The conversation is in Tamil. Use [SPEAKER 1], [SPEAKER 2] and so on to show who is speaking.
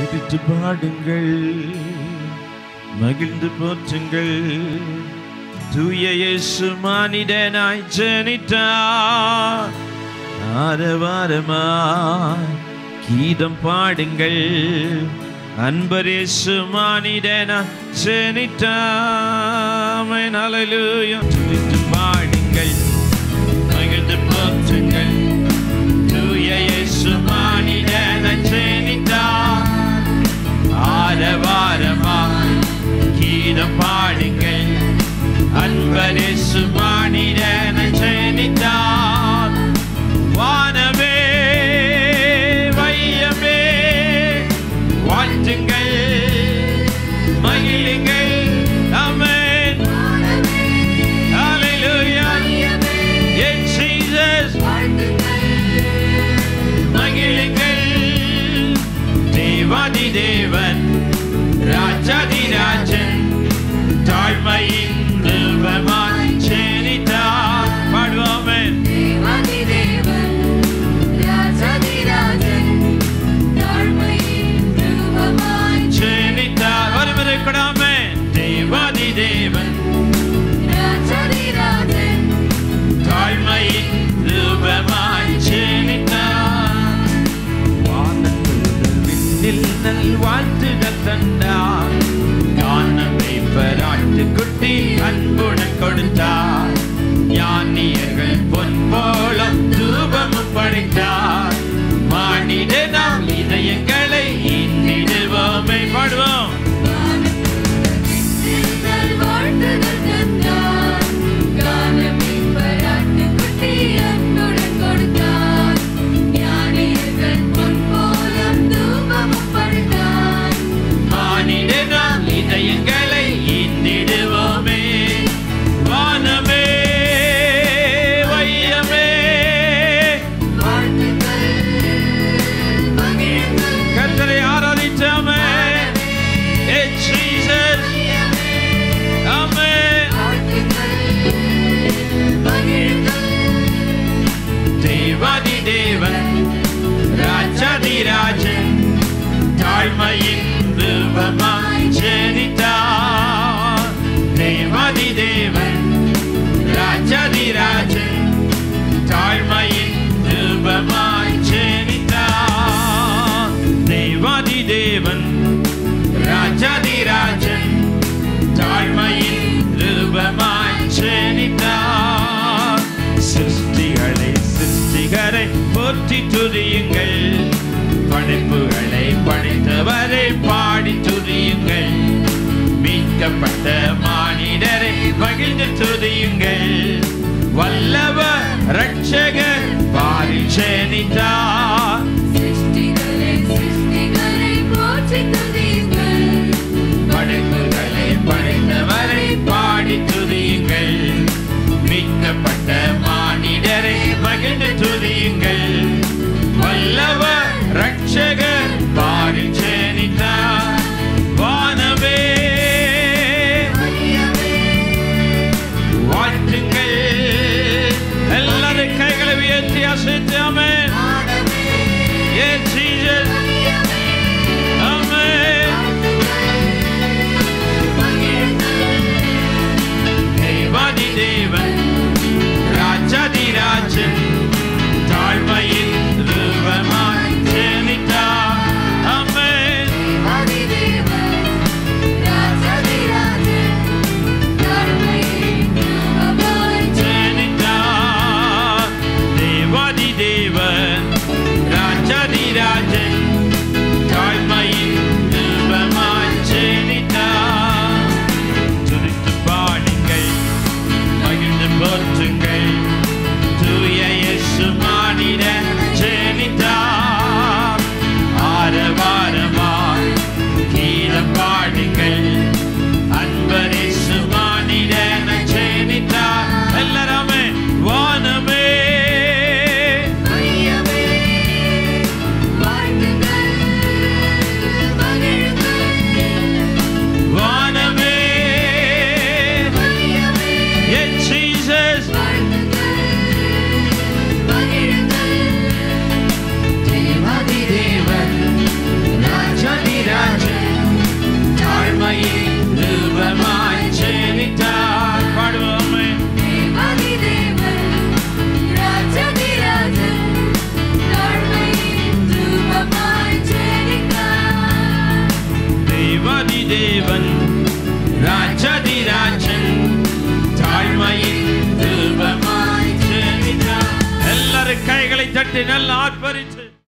[SPEAKER 1] துதித்து பாடுங்கள் மகிழ்ந்து போற்றுங்கள் தூய இயேசு மானிடனாய் ஜனித்தார் ஆரவாரமாய் கீதம் பாடுங்கள் அன்பரேசு மானிடனாய் ஜனித்தார் ஹalleluya துதித்து பாடுங்கள் மகிழ்ந்து போற்றுங்கள் தூய இயேசு மானிடனாய் ஜனித்தார் ஆரவாரமாய் கீதம் பாடுங்கள் அன்பரேசு மானிடனை ஜெனித்தார் வானமே வையமே வாழ்த்துங்கள் மகிழுங்கள் ஆமென் ஹalleluya என் ஜீசஸ் மகிழுங்கள் தேவாதி தேவன் ராஜாதி ராஜன் தாழ்மையின் நில்பமாய் ஜெனித்தார் பாடுவோமேன் ஜெனித்தார் ஒரு முறை கொடாமே தேவாதி தேவன் தாழ்மையின் ரூபமாய் ஜெனித்தார் வானத்தில் விண்ணில் நல் வாழ்த்துகள் தந்தார் காணமை பராட்டு குட்டி அன்புடன் கொடுத்தார் ஞானியர்கள் பொன் போல தூபமும் படைத்தார் மானிட நாம் இதயங்களை இன்னிடுவோமே பாடுவோம் மானிட நாம் இதயங்களை இன்னிடுவோமே வானமே வையமே கர்த்தரை ஆராதிச்சாமே ஏ ஜீசஸ் ஆமென் தேவாதி தேவன் ராஜாதி ராஜன் தாழ்மையின் ரூபமாய் ஜெனித்தார் தேவாதி தேவன் ராஜாதி ராஜன் தாழ்மையின் ரூபமாய் ஜெனித்தார் தேவாதி தேவன் ராஜாதி ராஜன் தாழ்மையின் ரூபமாய் ஜெனித்தார் சிருஷ்டிகளை சிருஷ்டிகரை போற்றி துதியுங்கள் படைப்புகளை படைத்தவரை பாடி துதியுங்கள் மீட்கப்பட்ட மானிடரை மகிழ்ந்து துதியுங்கள் வல்லவர் ரட்சகர் பாரி ஜெனித்தார் படைப்புகளை படைத்தவரை பாடி துதியுங்கள் மீட்கப்பட்ட மானிடரை மகிழ்ந்து துதியுங்கள் வல்லவர் ரட்சகர் பாடி ஜெனித்தார் வானவே வாழ்த்துங்கள் எல்லாரும் கைகளை உயர்த்தி அசைத்து அமேன் ஏ ஜீசஸ் அமேன் தேவாதி தேவன் ராஜாதி ராஜன் தாழ்மையின் ரூபமாய் ஜெனித்தார் அமேன் ஜெனித்தார் தேவாதி தேவன் ராஜாதி ராஜன் தாழ்மையின் ரூபமாய் ஜெனித்தார் துதித்து பாடுங்கள் மகிழ்ந்து போற்றுங்கள் தூய இயேசு மானிட ஜெனித்தார் ஆரவாரமாய் கீதம் பாடுங்கள் அன்பரேசு மானிட ஜெனித்தார் எல்லாருமே வானமே வானமே என் ஜீசஸ்
[SPEAKER 2] தேவன்
[SPEAKER 1] சமயத்தை நல்ல ஆர்ப்பரித்து